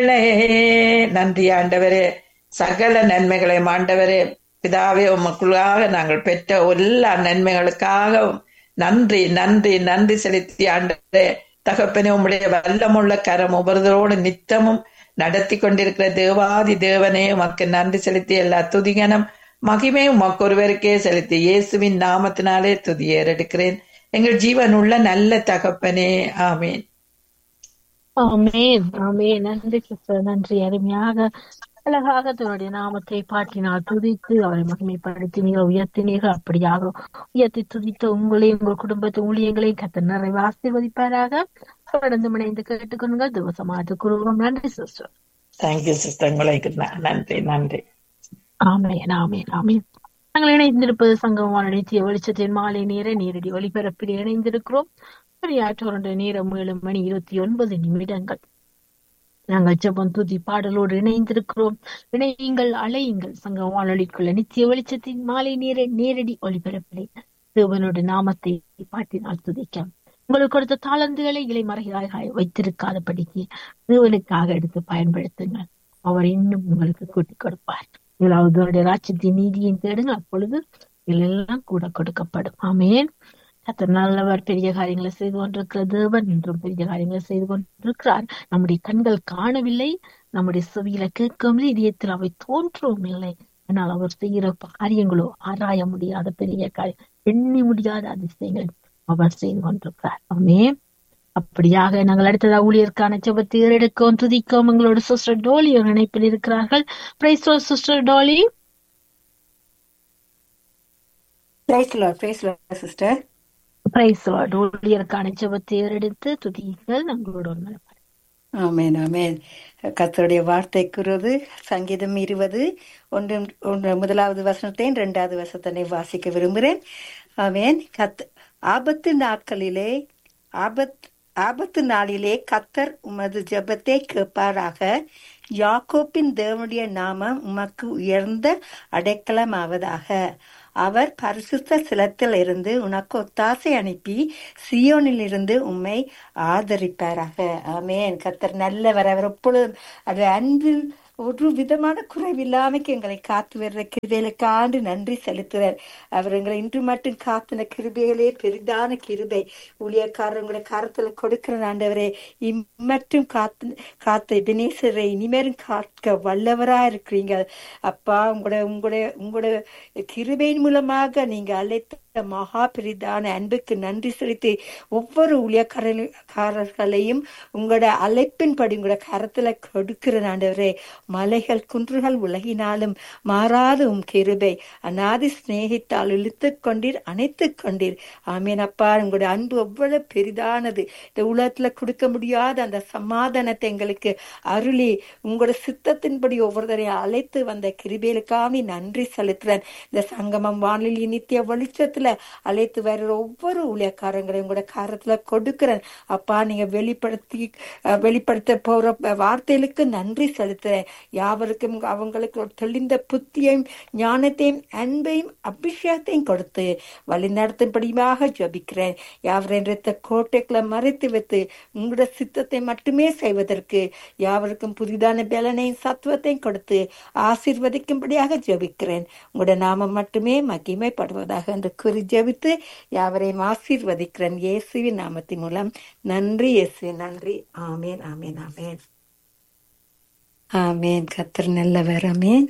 நன்றி ஆண்டவரே சகல நன்மைகளையும் ஆண்டவரே பிதாவே உமக்குள்ளாக நாங்கள் பெற்ற எல்லா நன்மைகளுக்காகவும் நன்றி நன்றி நன்றி செலுத்தி ஆண்டவரே தகப்பனே உம்முடைய வல்லமுள்ள கரம் ஒவ்வொருவரோடு நித்தமும் நடத்தி கொண்டிருக்கிற தேவாதி தேவனே உமக்கு நன்றி செலுத்தி எல்லா துதிகனம் மகிமை உமக்கு ஒருவருக்கே செலுத்தி இயேசுவின் நாமத்தினாலே துதி ஏறெடுக்கிறேன் எங்கள் ஜீவன் உள்ள நல்ல தகப்பனே ஆமேன் ஆமேன் ஆமேன் நன்றி சிஸ்டர் நன்றி அருமையாக அழகாக தன்னுடைய நாமத்தை பாட்டினால் துதித்து அவரை மகிமைப்படுத்தினீர்கள் உயர்த்தினீர்கள் அப்படியாக உயர்த்தி துதித்த உங்களையும் உங்கள் குடும்பத்து ஊழியங்களையும் கத்த நிறைவு ஆசீர்வதிப்பாராக தொடர்ந்து இணைந்து கேட்டுக்கொள்ளுங்க திவசமாக குருவம் நன்றி சிஸ்டர் தேங்க்யூ சிஸ்டர் உங்களுக்கு நன்றி நன்றி ஆமேன் ஆமேன் ஆமேன் நாங்கள் இணைந்திருப்பது சங்கமான நித்திய வெளிச்சத்தின் மாலை நேர நேரடி ஒளிபரப்பில் இணைந்திருக்கிறோம் ஆற்றோருடைய நேரம் ஏழு மணி இருபத்தி ஒன்பது நிமிடங்கள் நாங்கள் ஜெபம் துதி பாடலோடு இணைந்திருக்கிறோம் இணையுங்கள் அலையுங்கள் சங்க வானொலிக்குள்ள நித்திய வெளிச்சத்தின் மாலை நேர நேரடி ஒளிபரப்பிலை தேவனோட நாமத்தை பாட்டினால் துதிக்க உங்களுக்கு கொடுத்த தாளந்துகளை இலைமறைகளாக வைத்திருக்காதபடிக்கு தேவனுக்காக எடுத்து பயன்படுத்துங்கள் அவர் இன்னும் உங்களுக்கு கூட்டிக் கொடுப்பார் முதலாவது ராட்சத்தின் நீதியின் தேடுங்க அப்பொழுது இதெல்லாம் கூட கொடுக்கப்படும் ஆமேன் கத்தர் நல்லவர் பெரிய காரியங்களை செய்து கொண்டிருக்கிற தேவன் என்றும் பெரிய காரியங்களை செய்து கொண்டிருக்கிறார் நம்முடைய கண்கள் காணவில்லை நம்முடைய செவியில கேட்கவும் இதயத்தில் அவை தோன்றவும் இல்லை ஆனால் அவர் செய்கிற காரியங்களோ ஆராய முடியாத பெரிய காரியம் எண்ணி முடியாத அதிசயங்கள் அவர் செய்து கொண்டிருக்கிறார் ஆமே அப்படியாக நாங்கள் அடுத்ததாக ஊழியருக்கான செபத்தை ஏறெடுக்கவும் துதிக்கவும் எங்களோட சிஸ்டர் டோலி ஒரு இணைப்பில் இருக்கிறார்கள் praise sister Dolly praise lord praise lord sister praise lord ஊழியருக்கான செபத்தை ஏறெடுத்து துதிகள் நம்மளோட ஒரு ஆமேன் ஆமேன் கத்தருடைய வார்த்தை கூறுவது சங்கீதம் இருபது ஒன்று ஒன்று முதலாவது வசனத்தையும் இரண்டாவது வசனத்தினை வாசிக்க விரும்புகிறேன் ஆமேன் கத் ஆபத்து நாட்களிலே ஆபத் ஆபத்து நாளிலே கத்தர் உமது ஜெபத்தை கேட்பாராக யாக்கோப்பின் தேவனுடைய நாமம் உமக்கு உயர்ந்த அடைக்கலமாவதாக அவர் பரிசுத்த சிலத்தில் இருந்து உனக்கு ஒத்தாசை அனுப்பி சியோனில் இருந்து உம்மை ஆதரிப்பாராக ஆமேன் கத்தர் நல்லவர் அவர் எப்பொழுதும் அது அன்பில் ஒரு விதமான குறைவில்லாமைக்கு எங்களை காத்து வர்ற கிருபைகளுக்காண்டு நன்றி செலுத்துறார் அவர் எங்களை இன்று மட்டும் காத்தின கிருபைகளே பெரிதான கிருபை ஊழியக்காரங்களை கரத்துல கொடுக்கிற ஆண்டவரே இம்மட்டும் காத்து காத்த வினேசரை இனிமேலும் காக்க வல்லவரா இருக்கிறீங்க அப்பா உங்களோட உங்களோட உங்களோட கிருபையின் மூலமாக நீங்க அழைத்த மகா பெரிதான அன்புக்கு நன்றி செலுத்தி ஒவ்வொரு ஊழியக்காரர்களையும் உங்களோட அழைப்பின்படி உங்களோட கரத்துல கொடுக்கிற ஆண்டவரே மலைகள் குன்றுகள் உலகினாலும் மாறாத உம் கிருபை அநாதி சிநேகித்தால் இழுத்து கொண்டீர் அணைத்து கொண்டீர் ஆமீன் அப்பா உங்களுடைய அன்பு எவ்வளவு பெரிதானது இந்த உலகத்துல கொடுக்க முடியாத அந்த சமாதானத்தை எங்களுக்கு அருளி உங்களோட சித்தத்தின்படி ஒவ்வொருத்தரையும் அழைத்து வந்த கிருபைகளுக்காக நன்றி செலுத்துறேன் இந்த சங்கமம் வானிலை நித்திய வெளிச்சத்துல அழைத்து வருகிற ஒவ்வொரு ஊழியக்காரங்களையும் உங்களோட காரத்துல கொடுக்கிறேன் அப்பா நீங்க வெளிப்படுத்தி வெளிப்படுத்த போற வார்த்தைகளுக்கு நன்றி செலுத்துறேன் யாவருக்கும் அவங்களுக்கு ஒரு தெளிந்த புத்தியையும் ஞானத்தையும் அன்பையும் அபிஷேகத்தையும் கொடுத்து வழி நடத்தும்படியாக ஜபிக்கிறேன் யாவரின் ரத்த கோட்டைகளை மறைத்து வைத்து உங்களோட சித்தத்தை மட்டுமே செய்வதற்கு யாவருக்கும் புதிதான பலனையும் சத்துவத்தையும் கொடுத்து ஆசீர்வதிக்கும்படியாக ஜபிக்கிறேன் உங்களோட நாமம் மட்டுமே மகிமைப்படுவதாக என்று கூறி ஜபித்து யாவரையும் ஆசீர்வதிக்கிறேன் இயேசுவின் நாமத்தின் மூலம் நன்றி இயேசு நன்றி ஆமேன் ஆமேன் ஆமேன் ஆமேன் கத்தர் நல்லவர் ஆமேன்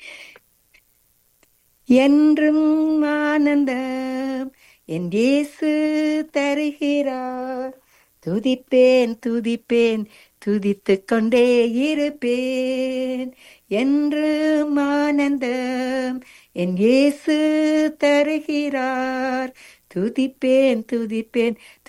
என்றும் ஆனந்தம் என் இயேசு தருகிறார் துதிப்பேன் துதிப்பேன் துதித்து கொண்டே இருப்பேன் என்றும் ஆனந்தம் என் இயேசு தருகிறார் துதிப்பேன் துதிப்பேன்